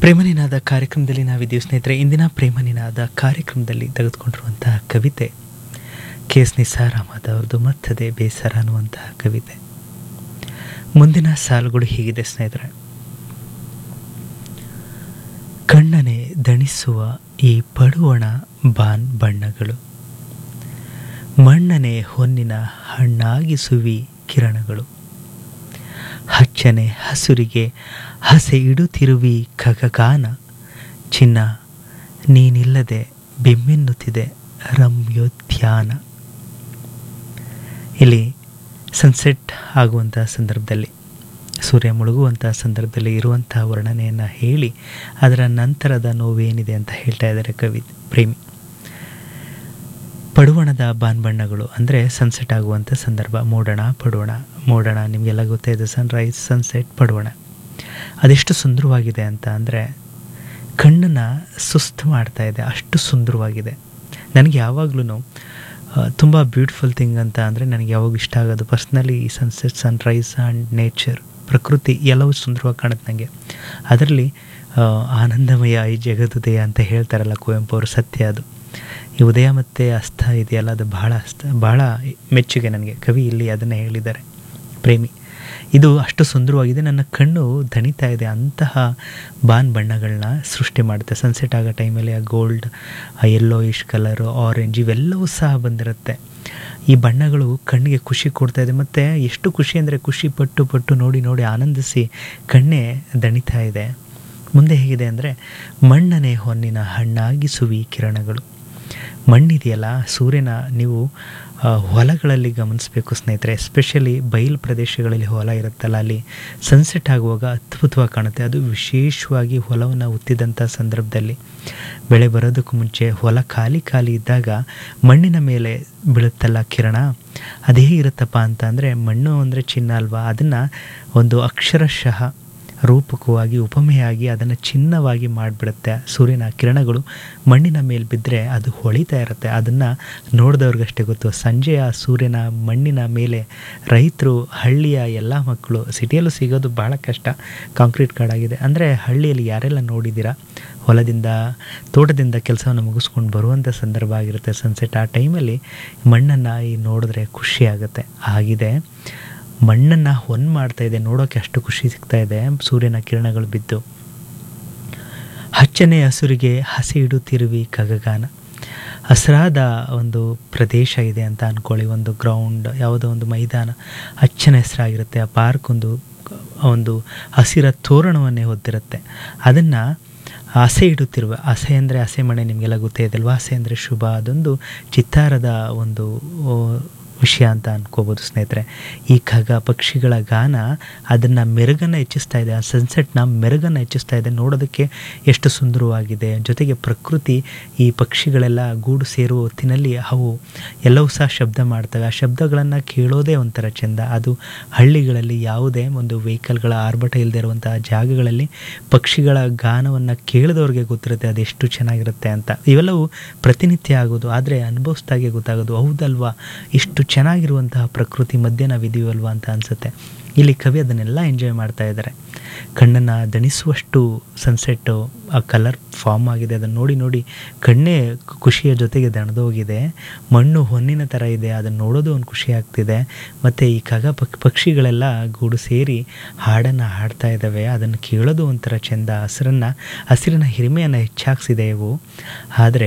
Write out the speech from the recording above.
ಪ್ರೇಮನಿನಾದ ಕಾರ್ಯಕ್ರಮದಲ್ಲಿ ನಾವಿದ್ದೀವಿ ಸ್ನೇಹಿತರೆ ಇಂದಿನ ಪ್ರೇಮನಿನಾದ ಕಾರ್ಯಕ್ರಮದಲ್ಲಿ ತೆಗೆದುಕೊಂಡಿರುವಂತಹ ಕವಿತೆ ಕೆ ಎಸ್ ನಿಸಾರ್ ಅಹಮದ್ ಅವ್ರದ್ದು ಮತ್ತದೆ ಬೇಸರ ಅನ್ನುವಂತಹ ಕವಿತೆ ಮುಂದಿನ ಸಾಲುಗಳು ಹೀಗಿದೆ ಸ್ನೇಹಿತರೆ ಕಣ್ಣನೆ ದಣಿಸುವ ಈ ಪಡುವಣ ಬಾನ್ ಬಣ್ಣಗಳು ಮಣ್ಣನೆ ಹೊನ್ನಿನ ಹಣ್ಣಾಗಿಸುವಿ ಕಿರಣಗಳು ಹಚ್ಚನೆ ಹಸುರಿಗೆ ಹಸೆ ಇಡುತ್ತಿರುವಿ ಖಗಗಾನ ಚಿನ್ನ ನೀನಿಲ್ಲದೆ ಬೆಮ್ಮೆನ್ನುತ್ತಿದೆ ರಮ್ಯೋದ್ಯಾನ ಇಲ್ಲಿ ಸನ್ಸೆಟ್ ಆಗುವಂಥ ಸಂದರ್ಭದಲ್ಲಿ ಸೂರ್ಯ ಮುಳುಗುವಂಥ ಸಂದರ್ಭದಲ್ಲಿ ಇರುವಂಥ ವರ್ಣನೆಯನ್ನು ಹೇಳಿ ಅದರ ನಂತರದ ನೋವೇನಿದೆ ಅಂತ ಹೇಳ್ತಾ ಇದ್ದಾರೆ ಕವಿ ಪ್ರೇಮಿ ಪಡುವಣದ ಬಾನ್ಬಣ್ಣಗಳು ಅಂದರೆ ಸನ್ಸೆಟ್ ಆಗುವಂಥ ಸಂದರ್ಭ ಮೋಡಣ ಪಡುವಣ ಮೋಡಣ ನಿಮಗೆಲ್ಲ ಗೊತ್ತಿದೆ ಸನ್ರೈಸ್ ಸನ್ಸೆಟ್ ಪಡುವಣ ಅದೆಷ್ಟು ಸುಂದರವಾಗಿದೆ ಅಂತ ಅಂದರೆ ಕಣ್ಣನ್ನು ಸುಸ್ತು ಮಾಡ್ತಾ ಇದೆ ಅಷ್ಟು ಸುಂದರವಾಗಿದೆ ನನಗೆ ಯಾವಾಗಲೂ ತುಂಬ ಬ್ಯೂಟಿಫುಲ್ ಥಿಂಗ್ ಅಂತ ಅಂದರೆ ನನಗೆ ಯಾವಾಗ ಇಷ್ಟ ಆಗೋದು personally sunset sunrise and nature ಪ್ರಕೃತಿ ಎಲ್ಲವೂ ಸುಂದರವಾಗಿ ಕಾಣುತ್ತೆ ನನಗೆ ಅದರಲ್ಲಿ ಆನಂದಮಯ ಈ ಜಗದುದಯ ಅಂತ ಹೇಳ್ತಾರಲ್ಲ ಕುವೆಂಪು ಅವರು ಸತ್ಯ ಅದು ಈ ಉದಯ ಮತ್ತು ಅಸ್ತ ಇದೆಯಲ್ಲ ಅದು ಬಹಳ ಅಸ್ತ ಬಹಳ ಮೆಚ್ಚುಗೆ ನನಗೆ ಕವಿ ಇಲ್ಲಿ ಅದನ್ನೇ ಹೇಳಿದ್ದಾರೆ ಪ್ರೇಮಿ ಇದು ಅಷ್ಟು ಸುಂದರವಾಗಿದೆ ನನ್ನ ಕಣ್ಣು ದಣಿತಾ ಇದೆ ಅಂತಹ ಬಾನ್ ಬಣ್ಣಗಳನ್ನ ಸೃಷ್ಟಿ ಮಾಡುತ್ತೆ ಸನ್ಸೆಟ್ ಆಗೋ ಟೈಮಲ್ಲಿ ಆ ಗೋಲ್ಡ್ ಆ ಯೆಲ್ಲೋ ಇಶ್ ಕಲರು ಆರೆಂಜ್ ಇವೆಲ್ಲವೂ ಸಹ ಬಂದಿರುತ್ತೆ ಈ ಬಣ್ಣಗಳು ಕಣ್ಣಿಗೆ ಖುಷಿ ಕೊಡ್ತಾ ಇದೆ ಮತ್ತು ಎಷ್ಟು ಖುಷಿ ಅಂದರೆ ಖುಷಿ ಪಟ್ಟು ಪಟ್ಟು ನೋಡಿ ನೋಡಿ ಆನಂದಿಸಿ ಕಣ್ಣೇ ದಣಿತಾ ಇದೆ ಮುಂದೆ ಹೇಗಿದೆ ಅಂದರೆ ಮಣ್ಣನೆ ಹೊನ್ನಿನ ಹಣ್ಣಾಗಿಸುವಿ ಕಿರಣಗಳು ಮಣ್ಣಿದೆಯಲ್ಲ ಸೂರ್ಯನ ನೀವು ಹೊಲಗಳಲ್ಲಿ ಗಮನಿಸಬೇಕು ಸ್ನೇಹಿತರೆ ಎಸ್ಪೆಷಲಿ ಬಯಲು ಪ್ರದೇಶಗಳಲ್ಲಿ ಹೊಲ ಇರುತ್ತಲ್ಲ ಅಲ್ಲಿ ಸನ್ಸೆಟ್ ಆಗುವಾಗ ಅದ್ಭುತವಾಗಿ ಕಾಣುತ್ತೆ ಅದು ವಿಶೇಷವಾಗಿ ಹೊಲವನ್ನು ಉತ್ತಿದಂಥ ಸಂದರ್ಭದಲ್ಲಿ ಬೆಳೆ ಬರೋದಕ್ಕೂ ಮುಂಚೆ ಹೊಲ ಖಾಲಿ ಖಾಲಿ ಇದ್ದಾಗ ಮಣ್ಣಿನ ಮೇಲೆ ಬೀಳುತ್ತಲ್ಲ ಕಿರಣ ಅದೇ ಇರುತ್ತಪ್ಪ ಅಂತ ಅಂದರೆ ಮಣ್ಣು ಅಂದರೆ ಚಿನ್ನ ಅಲ್ವಾ ಅದನ್ನು ಒಂದು ಅಕ್ಷರಶಃ ರೂಪಕವಾಗಿ ಉಪಮೆಯಾಗಿ ಅದನ್ನು ಚಿನ್ನವಾಗಿ ಮಾಡಿಬಿಡುತ್ತೆ ಸೂರ್ಯನ ಕಿರಣಗಳು ಮಣ್ಣಿನ ಮೇಲೆ ಬಿದ್ದರೆ ಅದು ಹೊಳಿತಾ ಇರುತ್ತೆ ಅದನ್ನು ನೋಡಿದವ್ರಿಗಷ್ಟೇ ಗೊತ್ತು ಸಂಜೆ ಆ ಸೂರ್ಯನ ಮಣ್ಣಿನ ಮೇಲೆ ರೈತರು ಹಳ್ಳಿಯ ಎಲ್ಲ ಮಕ್ಕಳು ಸಿಟಿಯಲ್ಲೂ ಸಿಗೋದು ಭಾಳ ಕಷ್ಟ ಕಾಂಕ್ರೀಟ್ ಕಾಡಾಗಿದೆ ಅಂದರೆ ಹಳ್ಳಿಯಲ್ಲಿ ಯಾರೆಲ್ಲ ನೋಡಿದ್ದೀರಾ ಹೊಲದಿಂದ ತೋಟದಿಂದ ಕೆಲಸವನ್ನು ಮುಗಿಸ್ಕೊಂಡು ಬರುವಂಥ ಸಂದರ್ಭ ಆಗಿರುತ್ತೆ ಸನ್ಸೆಟ್ ಆ ಟೈಮಲ್ಲಿ ಮಣ್ಣನ್ನು ಈ ನೋಡಿದ್ರೆ ಖುಷಿ ಆಗುತ್ತೆ ಆಗಿದೆ ಮಣ್ಣನ್ನು ಹೊನ್ ಮಾಡ್ತಾ ಇದೆ ನೋಡೋಕೆ ಅಷ್ಟು ಖುಷಿ ಸಿಗ್ತಾ ಇದೆ ಸೂರ್ಯನ ಕಿರಣಗಳು ಬಿದ್ದು ಹಚ್ಚನೆ ಹಸುರಿಗೆ ಹಸಿ ಇಡುತ್ತಿರುವಿ ಕಗಗಾನ ಹಸಿರಾದ ಒಂದು ಪ್ರದೇಶ ಇದೆ ಅಂತ ಅಂದ್ಕೊಳ್ಳಿ ಒಂದು ಗ್ರೌಂಡ್ ಯಾವುದೋ ಒಂದು ಮೈದಾನ ಹಚ್ಚನೆ ಹೆಸರಾಗಿರುತ್ತೆ ಆ ಪಾರ್ಕ್ ಒಂದು ಒಂದು ಹಸಿರ ತೋರಣವನ್ನೇ ಹೊತ್ತಿರುತ್ತೆ ಅದನ್ನು ಹಸೆ ಇಡುತ್ತಿರುವ ಹಸೆ ಅಂದರೆ ಹಸೆ ಮಣೆ ನಿಮಗೆಲ್ಲ ಗೊತ್ತೇ ಇದಲ್ವಾ ಹಸೆ ಅಂದರೆ ಶುಭ ಅದೊಂದು ಚಿತ್ತಾರದ ಒಂದು ವಿಷಯ ಅಂತ ಅನ್ಕೋಬೋದು ಸ್ನೇಹಿತರೆ ಈ ಖಗ ಪಕ್ಷಿಗಳ ಗಾನ ಅದನ್ನು ಮೆರುಗನ್ನು ಹೆಚ್ಚಿಸ್ತಾ ಇದೆ ಆ ಸನ್ಸೆಟ್ನ ಮೆರುಗನ್ನು ಹೆಚ್ಚಿಸ್ತಾ ಇದೆ ನೋಡೋದಕ್ಕೆ ಎಷ್ಟು ಸುಂದರವಾಗಿದೆ ಜೊತೆಗೆ ಪ್ರಕೃತಿ ಈ ಪಕ್ಷಿಗಳೆಲ್ಲ ಗೂಡು ಸೇರುವ ಹೊತ್ತಿನಲ್ಲಿ ಅವು ಎಲ್ಲವೂ ಸಹ ಶಬ್ದ ಮಾಡ್ತವೆ ಆ ಶಬ್ದಗಳನ್ನು ಕೇಳೋದೇ ಒಂಥರ ಚೆಂದ ಅದು ಹಳ್ಳಿಗಳಲ್ಲಿ ಯಾವುದೇ ಒಂದು ವೆಹಿಕಲ್ಗಳ ಆರ್ಭಟ ಇಲ್ಲದೆ ಇರುವಂತಹ ಜಾಗಗಳಲ್ಲಿ ಪಕ್ಷಿಗಳ ಗಾನವನ್ನು ಕೇಳಿದವ್ರಿಗೆ ಗೊತ್ತಿರುತ್ತೆ ಅದೆಷ್ಟು ಚೆನ್ನಾಗಿರುತ್ತೆ ಅಂತ ಇವೆಲ್ಲವೂ ಪ್ರತಿನಿತ್ಯ ಆಗೋದು ಆದರೆ ಅನುಭವಿಸ್ದಾಗೆ ಗೊತ್ತಾಗೋದು ಹೌದಲ್ವಾ ಇಷ್ಟು ಚೆನ್ನಾಗಿರುವಂತಹ ಪ್ರಕೃತಿ ಮಧ್ಯೆ ನಾವಿದ್ದೀವಲ್ವಾ ಅಂತ ಅನಿಸುತ್ತೆ ಇಲ್ಲಿ ಕವಿ ಅದನ್ನೆಲ್ಲ ಎಂಜಾಯ್ ಮಾಡ್ತಾ ಇದ್ದಾರೆ ಕಣ್ಣನ್ನು ದಣಿಸುವಷ್ಟು ಸನ್ಸೆಟ್ಟು ಆ ಕಲರ್ ಫಾರ್ಮ್ ಆಗಿದೆ ಅದನ್ನು ನೋಡಿ ನೋಡಿ ಕಣ್ಣೇ ಖುಷಿಯ ಜೊತೆಗೆ ದಣದೋಗಿದೆ ಮಣ್ಣು ಹೊನ್ನಿನ ಥರ ಇದೆ ಅದನ್ನು ನೋಡೋದು ಒಂದು ಖುಷಿ ಆಗ್ತಿದೆ ಮತ್ತು ಈ ಖಗ ಪಕ್ಷಿಗಳೆಲ್ಲ ಗೂಡು ಸೇರಿ ಹಾಡನ್ನು ಹಾಡ್ತಾ ಇದ್ದಾವೆ ಅದನ್ನು ಕೇಳೋದು ಒಂಥರ ಚೆಂದ ಹಸಿರನ್ನು ಹಸಿರಿನ ಹಿರಿಮೆಯನ್ನು ಹೆಚ್ಚಾಗಿಸಿದೆ ಇವು ಆದರೆ